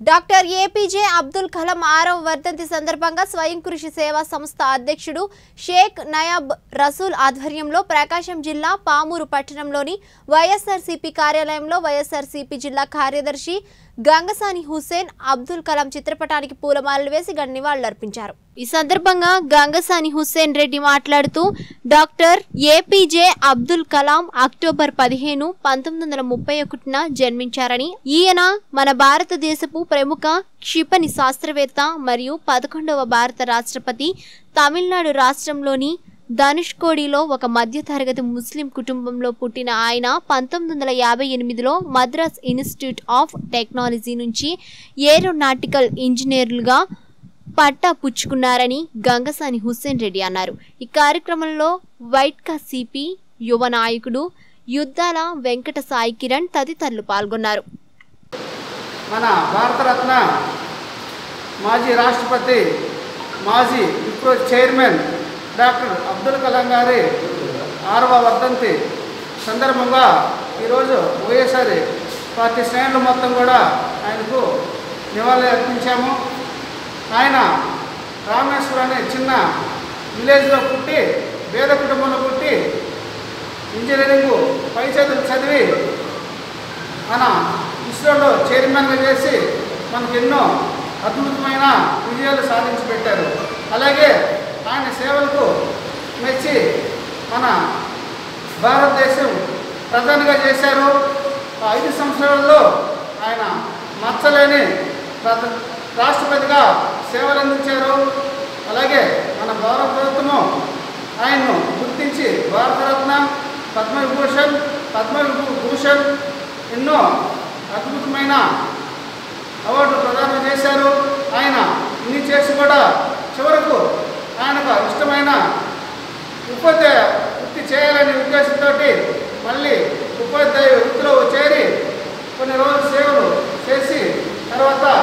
doctor APJ Abdul Kalam ఆరవ వర్ధంతి సందర్భంగా స్వయం కృషి సేవా సంస్థ అధ్యక్షుడు షేక్ నయాబ్ రసూల్ ఆధ్వర్యంలో ప్రకాశం జిల్లా పామూరు పట్టణంలోని వైఎస్ఆర్సీపీ కార్యాలయంలో వైఎస్ఆర్సీపీ జిల్లా కార్యదర్శి గంగసాని హుసేన్ అబ్దుల్ కలాం చిత్రపటానికి పూలమాలలు వేసి గన్ నివాళులర్పించారు ఈ సందర్భంగా గంగసాని హుస్సేన్ రెడ్డి మాట్లాడుతూ doctor APJ Abdul Kalam October పదిహేను పంతొమ్మిది వందల ముప్పై ఒకటిన జన్మించారని ఈయన మన భారతదేశపు ప్రముఖ క్షిపణి శాస్త్రవేత్త మరియు పదకొండవ భారత రాష్ట్రపతి తమిళనాడు రాష్ట్రంలోని ధనుష్కోడిలో ఒక మధ్యతరగతి ముస్లిం కుటుంబంలో పుట్టిన ఆయన పంతొమ్మిది వందల యాభై ఎనిమిదిలో మద్రాస్ ఇన్స్టిట్యూట్ ఆఫ్ టెక్నాలజీ నుంచి ఏరోనాటికల్ ఇంజనీర్లుగా పట్టా పుచ్చుకున్నారని గంగసాని హుస్సేన్ రెడ్డి అన్నారు ఈ కార్యక్రమంలో వైట్కా సిపి యువ నాయకుడు యుద్ధాల వెంకట సాయి కిరణ్ తదితరులు పాల్గొన్నారు మన భారతరత్న మాజీ రాష్ట్రపతి మాజీ ISRO chairman doctor Abdul Kalam గారి ఆరవ వర్ధంతి సందర్భంగా ఈరోజు వైఎస్ఆర్ పార్టీ శ్రేణులు మొత్తం కూడా ఆయనకు నివాళులు అర్పించాము ఆయన రామేశ్వరం అనే చిన్న విలేజ్లో పుట్టి పేద కుటుంబంలో పుట్టి ఇంజనీరింగ్ పై చదువులు చదివి మన ఇస్రోలో చైర్మన్గా చేసి మనకు ఎన్నో అద్భుతమైన విజయాలు సాధించి పెట్టారు అలాగే ఆయన సేవలకు మెచ్చి మన భారతదేశం ప్రధానిగా చేశారు ఆ ఐదు సంవత్సరాల్లో ఆయన మచ్చలేని ప్రధ- రాష్ట్రపతిగా సేవలు అందించారు అలాగే మన భారత ప్రభుత్వము ఆయన్ను గుర్తించి భారతరత్న పద్మవిభూషణ్ పద్మవిభూషణ్ ఎన్నో అద్భుతమైన అవార్డు ప్రదానం చేశారు ఆయన ఇన్ని చేసి కూడా చివరకు ఆయనకు ఇష్టమైన ఉపాధ్యాయ వృత్తి చేయాలనే ఉద్దేశంతో మళ్ళీ ఉపాధ్యాయ వృత్తిలో చేరి కొన్ని రోజులు సేవలు చేసి తర్వాత